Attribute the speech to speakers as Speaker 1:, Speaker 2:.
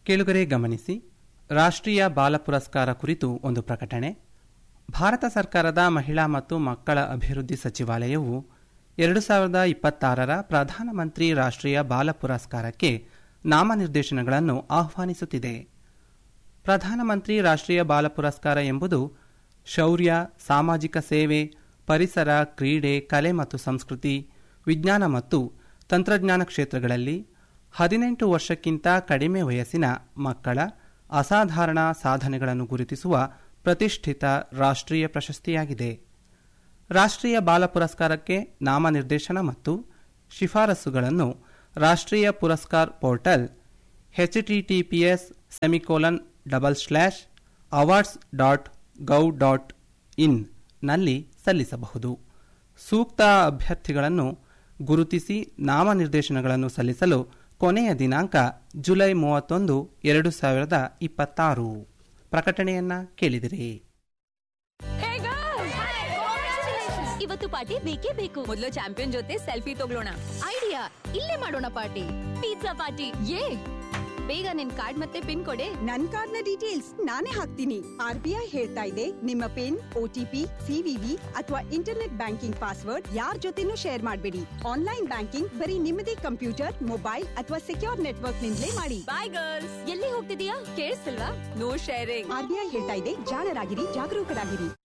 Speaker 1: ಕೇಳುಗರೆ ಗಮನಿಸಿ ರಾಷ್ಟ್ರೀಯ ಬಾಲ ಪುರಸ್ಕಾರ ಕುರಿತು ಒಂದು ಪ್ರಕಟಣೆ ಭಾರತ ಸರ್ಕಾರದ ಮಹಿಳಾ ಮತ್ತು ಮಕ್ಕಳ ಅಭಿವೃದ್ಧಿ ಸಚಿವಾಲಯವು ಎರಡು ಸಾವಿರದ ಇಪ್ಪತ್ತಾರರ ಪ್ರಧಾನಮಂತ್ರಿ ರಾಷ್ಟ್ರೀಯ ಬಾಲ ಪುರಸ್ಕಾರಕ್ಕೆ ನಾಮನಿರ್ದೇಶನಗಳನ್ನು ಆಹ್ವಾನಿಸುತ್ತಿದೆ ಪ್ರಧಾನಮಂತ್ರಿ ರಾಷ್ಟ್ರೀಯ ಬಾಲ ಪುರಸ್ಕಾರ ಎಂಬುದು ಶೌರ್ಯ ಸಾಮಾಜಿಕ ಸೇವೆ ಪರಿಸರ ಕ್ರೀಡೆ ಕಲೆ ಮತ್ತು ಸಂಸ್ಕೃತಿ ವಿಜ್ಞಾನ ಮತ್ತು ತಂತ್ರಜ್ಞಾನ ಕ್ಷೇತ್ರಗಳಲ್ಲಿ ಹದಿನೆಂಟು ವರ್ಷಕ್ಕಿಂತ ಕಡಿಮೆ ವಯಸ್ಸಿನ ಮಕ್ಕಳ ಅಸಾಧಾರಣ ಸಾಧನೆಗಳನ್ನು ಗುರುತಿಸುವ ಪ್ರತಿಷ್ಠಿತ ರಾಷ್ಟ್ರೀಯ ಪ್ರಶಸ್ತಿಯಾಗಿದೆ ರಾಷ್ಟ್ರೀಯ ಬಾಲ ಪುರಸ್ಕಾರಕ್ಕೆ ನಾಮನಿರ್ದೇಶನ ಮತ್ತು ಶಿಫಾರಸುಗಳನ್ನು Rashtriya Puraskar portal HTTPS semicolon double slash awards dot gov dot in ನಲ್ಲಿ ಸಲ್ಲಿಸಬಹುದು ಸೂಕ್ತ ಅಭ್ಯರ್ಥಿಗಳನ್ನು ಗುರುತಿಸಿ ನಾಮನಿರ್ದೇಶನಗಳನ್ನು ಸಲ್ಲಿಸಲು ಕೊನೆಯ ದಿನಾಂಕ ಜುಲೈ ಮೂವತ್ತೊಂದು ಎರಡು ಸಾವಿರದ ಇಪ್ಪತ್ತಾರು ಪ್ರಕಟಣೆಯನ್ನ ಕೇಳಿದಿರಿ
Speaker 2: ಇವತ್ತು ಪಾರ್ಟಿ ಬೇಕೇ ಬೇಕು
Speaker 3: ಮೊದಲು ಚಾಂಪಿಯನ್ ಜೊತೆ ಸೆಲ್ಫಿ ತಗೊಳ್ಳೋಣ
Speaker 2: ಐಡಿಯಾ ಇಲ್ಲೇ ಮಾಡೋಣ ಪಾರ್ಟಿ ಪಿಜ್ಜಾ ಪಾರ್ಟಿ
Speaker 3: ಏ
Speaker 2: ಬೇಗ ನಿನ್ ಕಾರ್ಡ್ ಮತ್ತೆ ಪಿನ್ ಕೊಡೆ
Speaker 4: ನನ್ ಕಾರ್ಡ್ ನ ಡೀಟೇಲ್ಸ್ ನಾನೇ ಹಾಕ್ತೀನಿ ಆರ್ ಬಿ ಐ ಹೇಳ್ತಾ ಇದೆ ನಿಮ್ಮ ಪಿನ್ ಒಟಿಪಿ ಸಿವಿವಿ ಅಥವಾ ಇಂಟರ್ನೆಟ್ ಬ್ಯಾಂಕಿಂಗ್ ಪಾಸ್ವರ್ಡ್ ಯಾರ್ ಜೊತೆನೂ ಶೇರ್ ಮಾಡಬೇಡಿ ಆನ್ಲೈನ್ ಬ್ಯಾಂಕಿಂಗ್ ಬರೀ ನಿಮ್ಮದೇ ಕಂಪ್ಯೂಟರ್ ಮೊಬೈಲ್ ಅಥವಾ ಸೆಕ್ಯೂರ್ ನೆಟ್ವರ್ಕ್ ನಿಂದಲೇ ಮಾಡಿ
Speaker 3: ಬಾಯ್ ಗರ್ಲ್ಸ್
Speaker 2: ಎಲ್ಲಿ ಹೋಗ್ತಿದೀಯಾ ಕೇಳಿಸ್ತಿಲ್ವಾ
Speaker 3: no sharing
Speaker 4: R B I ಹೇಳ್ತಾ ಇದೆ ಜಾಣರಾಗಿರಿ ಜಾಗರೂಕರಾಗಿರಿ